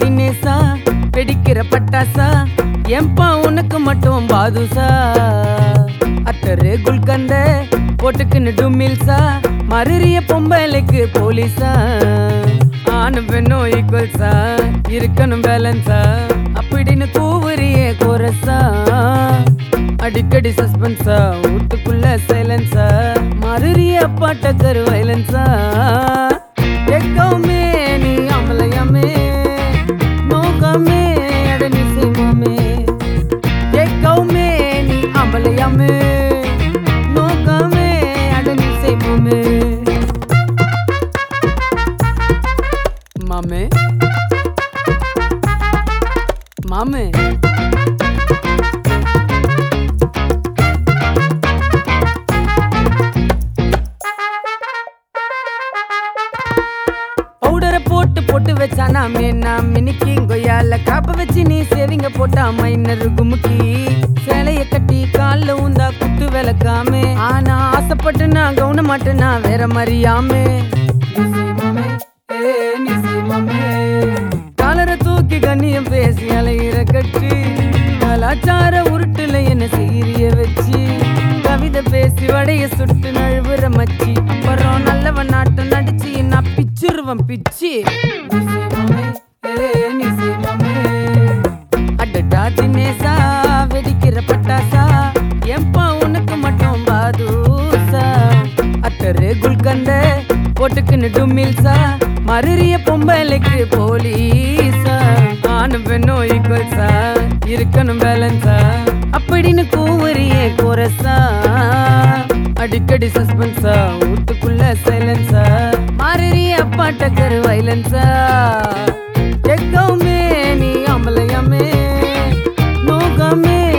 தினேசா வெடிக்கிற பட்டாசா எம்பா உனக்கு மட்டும் பாதுசா அத்தரு குல்கந்த போட்டுக்குன்னு டுமில்சா மறுறிய பொம்பளைக்கு போலீஸா ஆணு பெண்ணும் ஈக்குவல்ஸா இருக்கணும் பேலன்ஸா அப்படின்னு கூவுறியே கோரஸா அடிக்கடி சஸ்பென்ஸா வீட்டுக்குள்ள சைலன்ஸா மறுறிய பாட்டக்கரு வைலன்ஸா எக்கவுமே நீ அமலையாமே நோக்கமே அடனி செய்வோமே எக்கவுமே நீ அமலையாமே நோக்கமே அடனி செய்வோமே மாமே மாமே பவுடரை போட்டு போட்டு வச்சானா மேனா மினிக்கி கொய்யால காப்ப வச்சு நீ சேவிங்க போட்டா மைனர் குமுக்கி சேலைய கட்டி கால்ல உந்தா குத்து விளக்காமே ஆனா ஆசைப்பட்டு நான் கவுன மாட்டேனா வேற மாதிரியாமே காலரை தூக்கி கண்ணியம் பேசி அலையிற கட்டி கலாச்சார உருட்டுல என்ன சீரிய வச்சு கவிதை பேசி வடைய சுட்டு நழுவுற மச்சி அப்புறம் நல்லவன் நாட்டம் நடிச்சு நான் பிச்சிருவன் பிச்சி அடடா தினேசா வெடிக்கிற பட்டாசா எம்பா உனக்கு மட்டும் பாதூசா அத்தரு குல்கந்த போட்டுக்குன்னு டுமில்சா மறுறிய பொம்பளைக்கு போலீஸா ஆணு பெண்ணும் ஈக்குவல்ஸா இருக்கணும் பேலன்ஸா அப்படின்னு கூவுறியே கோரஸா அடிக்கடி சஸ்பென்ஸா வீட்டுக்குள்ள சைலன்ஸா மாறுறிய பாட்டக்கரு வைலன்ஸா எக்கவுமே நீ அமலையாமே நோக்கமே